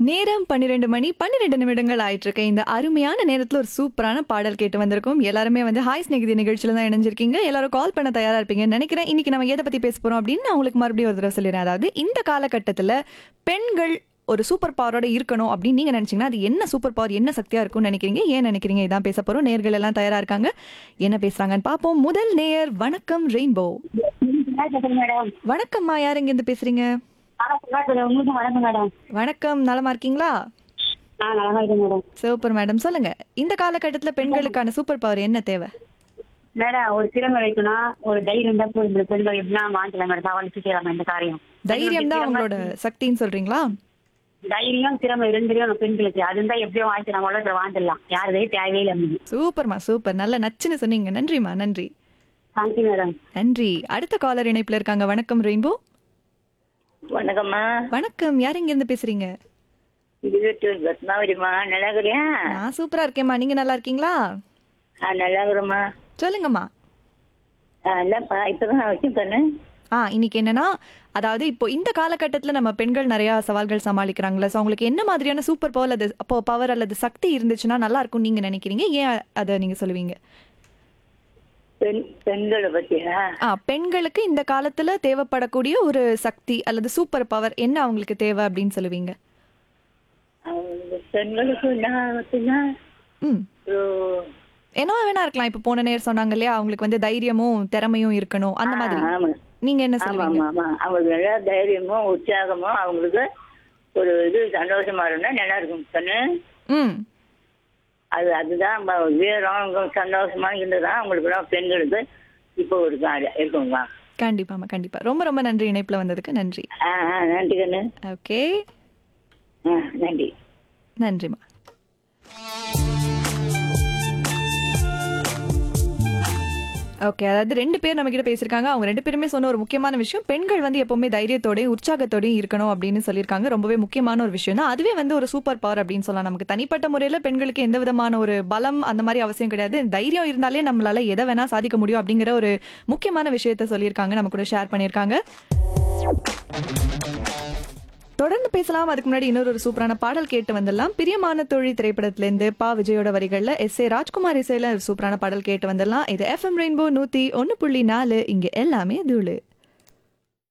நேரம் பன்னிரெண்டு மணி பன்னிரெண்டு நிமிடங்கள் ஆயிட்டு இருக்கு இந்த அருமையான நேரத்துல ஒரு சூப்பரான பாடல் கேட்டு வந்திருக்கோம் எல்லாருமே வந்து ஹாய் ஸ்நேகிதி நிகழ்ச்சியில தான் இணைஞ்சிருக்கீங்க எல்லாரும் கால் பண்ண தயாரா இருப்பீங்கன்னு நினைக்கிறேன் இன்னைக்கு நம்ம எதை பத்தி பேச போறோம் அப்படின்னு நான் உங்களுக்கு மறுபடியும் ஒரு தடவை சொல்லிடுறேன் அதாவது இந்த காலகட்டத்துல பெண்கள் ஒரு சூப்பர் பவரோட இருக்கணும் அப்படின்னு நீங்க நினைச்சீங்கன்னா அது என்ன சூப்பர் பவர் என்ன சக்தியா இருக்கும்னு நினைக்கிறீங்க ஏன் நினைக்கிறீங்க இதான் பேச போறோம் நேர்கள் எல்லாம் தயாரா இருக்காங்க என்ன பேசுறாங்கன்னு பார்ப்போம் முதல் நேயர் வணக்கம் ரெயின்போ மேடம் வணக்கம்மா யார் இங்க இருந்து பேசுறீங்க உங்களுக்கு வணக்கம் மேடம் வணக்கம் நலமா இருக்கீங்களா ஆ நல்லா இருக்கேன் மேடம் சூப்பர் மேடம் சொல்லுங்க இந்த காலகட்டத்துல பெண்களுக்கான சூப்பர் பவர் என்ன தேவை மேடம் ஒரு திறமை வைக்கணும் ஒரு தைரியம் தான் போய் இந்த பெண்கள் எப்படின்னா வாங்கிக்கலாம் மேடம் சவாலிச்சு செய்யலாம் இந்த காரியம் தைரியம் தான் அவங்களோட சக்தின்னு சொல்றீங்களா தைரியம் திறமை ரெண்டுலயும் பெண்களுக்கு அது இருந்தா எப்படியும் வாங்கிக்கலாம் உலகத்துல வாழ்ந்துடலாம் யார் தைரியம் தேவையே இல்லை சூப்பர்மா சூப்பர் நல்ல நச்சுன்னு சொன்னீங்க நன்றிம்மா நன்றி தேங்க்யூ மேடம் நன்றி அடுத்த காலர் இணைப்புல இருக்காங்க வணக்கம் ரெயின்போ வணக்கம்மா வணக்கம் யார் இங்க இருந்து பேசுறீங்க இருபத்தூர் பத்மாவதிம்மா நல்லா இருக்கிறியா நான் சூப்பரா இருக்கேம்மா நீங்க நல்லா இருக்கீங்களா ஆ நல்லா இருக்கிறோம்மா சொல்லுங்கம்மா ஆ இல்லப்பா இப்பதான் வச்சுருக்கேன்னு ஆ இன்னைக்கு என்னன்னா அதாவது இப்போ இந்த காலகட்டத்துல நம்ம பெண்கள் நிறைய சவால்கள் சமாளிக்கிறாங்களா ஸோ அவங்களுக்கு என்ன மாதிரியான சூப்பர் பவர் அல்லது அப்போ பவர் அல்லது சக்தி இருந்துச்சுன்னா நல்லா இருக்கும் நீங்க நினைக்கிறீங்க ஏன் அதை நீங்க சொல்லுவீங்க பெண் பெண்களை பத்தியா ஆ பெண்களுக்கு இந்த காலத்துல தேவைப்படக்கூடிய ஒரு சக்தி அல்லது சூப்பர் பவர் என்ன அவங்களுக்கு தேவை அப்படின்னு சொல்லுவீங்க அவங்க பெண்களுக்கு நான் பார்த்தீங்கன்னா ம் ஒரு என்ன வேணா இருக்கலாம் இப்போ போன நேரம் சொன்னாங்க இல்லையா அவங்களுக்கு வந்து தைரியமும் திறமையும் இருக்கணும் அந்த மாதிரி ஆமா நீங்க என்ன ஆமா சொல்லுவீங்க ஆமா ஆமா அவங்களுக்கு நல்லா தைரியமும் உற்சாகமும் அவங்களுக்கு ஒரு இது சந்தோஷமா இருந்தா நல்லா இருக்கும் கண்ணு ம் அது அதுதான் நம்ம வீரம் சந்தோஷமா இருந்ததுதான் அவங்களுக்கு பெண்களுக்கு இப்போ ஒரு காரியம் இருக்குங்களா கண்டிப்பாம்மா கண்டிப்பா ரொம்ப ரொம்ப நன்றி இணைப்புல வந்ததுக்கு நன்றி ஆ ஆ நன்றி கண்ணு ஓகே ஆ நன்றி நன்றிம்மா ஓகே அதாவது ரெண்டு பேர் நம்ம கிட்ட பேசியிருக்காங்க அவங்க ரெண்டு பேருமே சொன்ன ஒரு முக்கியமான விஷயம் பெண்கள் வந்து எப்பவுமே தைரியத்தோடயும் உற்சாகத்தோடயும் இருக்கணும் அப்படின்னு சொல்லியிருக்காங்க ரொம்பவே முக்கியமான ஒரு விஷயம் தான் அதுவே வந்து ஒரு சூப்பர் பவர் அப்படின்னு சொல்லலாம் நமக்கு தனிப்பட்ட முறையில் பெண்களுக்கு எந்த விதமான ஒரு பலம் அந்த மாதிரி அவசியம் கிடையாது தைரியம் இருந்தாலே நம்மளால எதை வேணா சாதிக்க முடியும் அப்படிங்கிற ஒரு முக்கியமான விஷயத்த சொல்லியிருக்காங்க நம்ம கூட ஷேர் பண்ணியிருக்காங்க தொடர்ந்து பேசலாம் அதுக்கு முன்னாடி இன்னொரு ஒரு சூப்பரான பாடல் கேட்டு வந்துடலாம் பிரியமான தொழில் திரைப்படத்திலேருந்து பா விஜயோட வரிகள்ல எஸ் ஏ ராஜ்குமார் இசையில ஒரு சூப்பரான பாடல் கேட்டு வந்துடலாம் இது எஃப்எம் ரெயின்போ நூத்தி ஒன்னு புள்ளி நாலு இங்க எல்லாமே தூளு